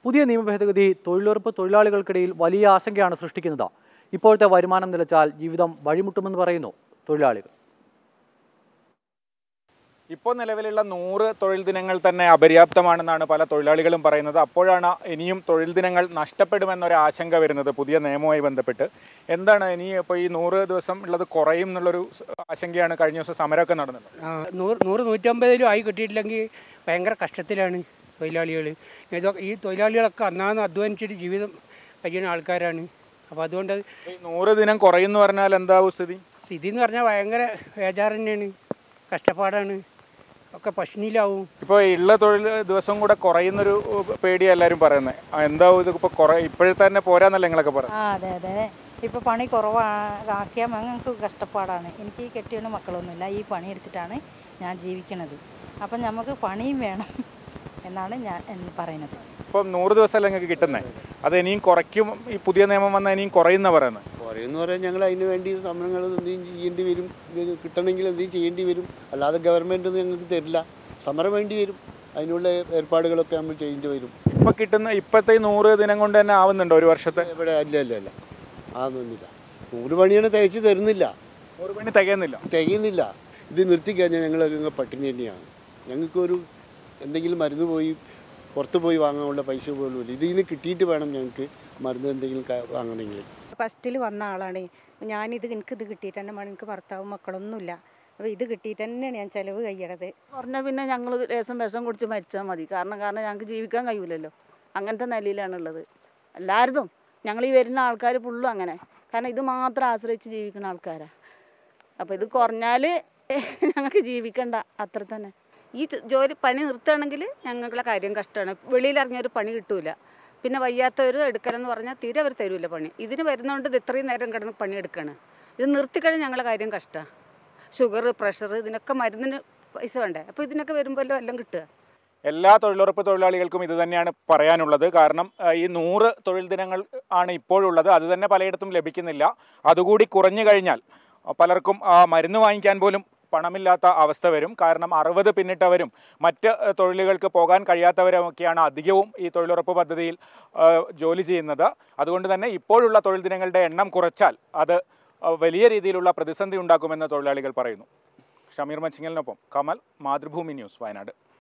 പുതിയ നിയമഭേദഗതി തൊഴിലുറപ്പ് തൊഴിലാളികൾക്കിടയിൽ വലിയ ആശങ്കയാണ് സൃഷ്ടിക്കുന്നത് ഇപ്പോഴത്തെ വരുമാനം നിലച്ചാൽ ജീവിതം വഴിമുട്ടുമെന്ന് പറയുന്നു തൊഴിലാളികൾ ഇപ്പോൾ നിലവിലുള്ള നൂറ് തൊഴിൽ ദിനങ്ങൾ തന്നെ അപര്യാപ്തമാണെന്നാണ് പല തൊഴിലാളികളും പറയുന്നത് അപ്പോഴാണ് ഇനിയും തൊഴിൽ ദിനങ്ങൾ നഷ്ടപ്പെടുമെന്നൊരു ആശങ്ക വരുന്നത് പുതിയ നിയമവുമായി ബന്ധപ്പെട്ട് എന്താണ് ഇനി ഇപ്പോൾ ഈ നൂറ് ദിവസം ഉള്ളത് കുറയും എന്നുള്ളൊരു സ് ആശങ്കയാണ് കഴിഞ്ഞ ദിവസം സമരമൊക്കെ നടന്നത് ആ, നൂറ് നൂറ് നൂറ്റമ്പതിലും ആയി കിട്ടിയിട്ടില്ലെങ്കിൽ ഭയങ്കര കഷ്ടത്തിലാണ് തൊഴിലാളികൾ ഇതൊക്കെ ഈ തൊഴിലാളികളൊക്കെ അന്നാന്ന് അധ്വാനിച്ചിട്ട് ജീവിതം കഴിയുന്ന ആൾക്കാരാണ് അപ്പോൾ അതുകൊണ്ട് അത് ഈ നൂറ് ദിനം കുറയുമെന്ന് പറഞ്ഞാൽ എന്താവും സ്ഥിതി സ്ഥിതി എന്ന് പറഞ്ഞാൽ ഭയങ്കര ബേജാറ് തന്നെയാണ് കഷ്ടപ്പാടാണ് ഒക്കെ പഷ്ണിയിലാവും ഇപ്പോൾ ഉള്ള തൊഴിൽ ദിവസം കൂടെ കുറയുന്നൊരു പേടിയാണ് എല്ലാവരും പറയുന്നത് എന്താവും ഇത് ഇപ്പോൾ കുറേ ഇപ്പോഴത്തെ തന്നെ പോരാന്നല്ലേ നിങ്ങളൊക്കെ പറയുന്നത് ആ അതെ അതെ ഇപ്പോൾ പണി കുറവാക്കിയാൽ ഞങ്ങൾക്ക് കഷ്ടപ്പാടാണ് എനിക്ക് ഈ കെട്ടിയുള്ള മക്കളൊന്നുമില്ല ഈ പണി എടുത്തിട്ടാണ് ഞാൻ ജീവിക്കണത് അപ്പം നമുക്ക് പണിയും വേണം എന്നാണ് ഞാൻ എന്ന് പറയുന്നത് ഇപ്പം നൂറ് ദിവസമല്ലേ നിങ്ങൾക്ക് കിട്ടുന്നത് അത് ഇനിയും കുറയ്ക്കും ഈ പുതിയ നിയമം വന്നാൽ ഇനിയും കുറയുന്ന പറയുന്നത് കുറയെന്ന് പറയാൻ ഞങ്ങൾ അതിന് വേണ്ടി സമരങ്ങൾ എന്തെങ്കിലും ചെയ്യേണ്ടി വരും ഇത് കിട്ടണമെങ്കിൽ എന്തെങ്കിലും ചെയ്യേണ്ടി വരും അല്ലാതെ ഗവൺമെൻറ് ഒന്നും ഞങ്ങൾക്ക് തരില്ല സമരം വേണ്ടി വരും അതിനുള്ള ഏർപ്പാടുകളൊക്കെ നമ്മൾ ചെയ്യേണ്ടി വരും ഇപ്പൊ കിട്ടുന്ന ഇപ്പോഴത്തെ ഈ നൂറ് ദിനം കൊണ്ട് തന്നെ ആവുന്നുണ്ടോ ഒരു വർഷത്തെ ഇവിടെ അല്ല അല്ല അല്ല അതൊന്നുമില്ല നൂറ് പണിയാണ് തയ്ച്ച് തരുന്നില്ല നൂറ് പണി തികയുന്നില്ല തികയുന്നില്ല ഇത് നിർത്തിക്കഴിഞ്ഞാൽ ഞങ്ങൾ അങ്ങ് പട്ടിണി തന്നെയാണ് ഞങ്ങൾക്കൊരു എന്തെങ്കിലും മരുന്ന് പോയി പുറത്ത് പോയി വാങ്ങാനുള്ള പൈസ പോലും ഇല്ല ഇതിൽ നിന്ന് കിട്ടിയിട്ട് വേണം ഞങ്ങൾക്ക് മരുന്ന് എന്തെങ്കിലും ക- വാങ്ങണമെങ്കിൽ ഫസ്റ്റിൽ വന്ന ആളാണ് ഞാനിത് എനിക്കിത് കിട്ടിയിട്ട് തന്നെ വേണം എനിക്ക് ഭർത്താവും മക്കളൊന്നുമില്ല അപ്പോൾ ഇത് കിട്ടിയിട്ട് തന്നെയാണ് ഞാൻ ചിലവ് കഴിയണത് പറഞ്ഞാൽ പിന്നെ ഞങ്ങൾ ലേശം വിഷം കുടിച്ച് മരിച്ചാൽ മതി കാരണം കാരണം ഞങ്ങൾക്ക് ജീവിക്കാൻ കഴിയില്ലല്ലോ അങ്ങനത്തെ നിലയിലാണുള്ളത് എല്ലാവരും ഞങ്ങൾ ഈ വരുന്ന ആൾക്കാർ ഫുള്ളും അങ്ങനെ കാരണം ഇത് മാത്രം ആശ്രയിച്ച് ജീവിക്കുന്ന ആൾക്കാരാണ് അപ്പോൾ ഇത് കുറഞ്ഞാൽ ഞങ്ങൾക്ക് ജീവിക്കണ്ട അത്ര തന്നെ ഈ ജോ- ജോലി പണി നിർത്തുകയാണെങ്കിൽ ഞങ്ങളുടെ കാര്യം കഷ്ടമാണ് വെളിയിലിറങ്ങിയ ഒരു പണി കിട്ടൂല പിന്നെ വയ്യാത്തവർ എടുക്കലെന്ന് പറഞ്ഞാൽ തീരെ അവർ തരൂല പണി ഇതിന് വരുന്നതുകൊണ്ട് ഇത് ഇത്രയും നേരം കിടന്ന് പണിയെടുക്കുകയാണ് ഇത് നിർത്തിക്കഴിഞ്ഞാൽ ഞങ്ങളുടെ കാര്യം കഷ്ടമാണ് ഷുഗർ പ്രഷർ ഇതിനൊക്കെ മരുന്നിന് പൈസ വേണ്ടേ അപ്പോൾ ഇതിനൊക്കെ വരുമ്പോൾ എല്ലാം കിട്ടുക എല്ലാ തൊഴിലുറപ്പ് തൊഴിലാളികൾക്കും ഇത് തന്നെയാണ് പറയാനുള്ളത് കാരണം ആ, ഈ നൂറ് തൊഴിൽ ദിനങ്ങൾ ആണ് ഇപ്പോഴുള്ളത് അത് തന്നെ പലയിടത്തും ലഭിക്കുന്നില്ല അതുകൂടി കുറഞ്ഞു കഴിഞ്ഞാൽ ആ, പലർക്കും ആ, മരുന്ന് വാങ്ങിക്കാൻ പോലും പണമില്ലാത്ത അവസ്ഥ വരും കാരണം അറുപത് പിന്നിട്ടവരും മറ്റ് ആ, തൊഴിലുകൾക്ക് പോകാൻ കഴിയാത്തവരുമൊക്കെയാണ് അധികവും ഈ തൊഴിലുറപ്പ് പദ്ധതിയിൽ ആ, ജോലി ചെയ്യുന്നത് അതുകൊണ്ട് തന്നെ ഇപ്പോഴുള്ള തൊഴിൽ ദിനങ്ങളുടെ എണ്ണം കുറച്ചാൽ അത് ആ, വലിയ രീതിയിലുള്ള പ്രതിസന്ധി ഉണ്ടാക്കുമെന്ന് തൊഴിലാളികൾ പറയുന്നു ഷമീർ മച്ചിങ്ങലിനൊപ്പം കമൽ മാതൃഭൂമി ന്യൂസ് വയനാട്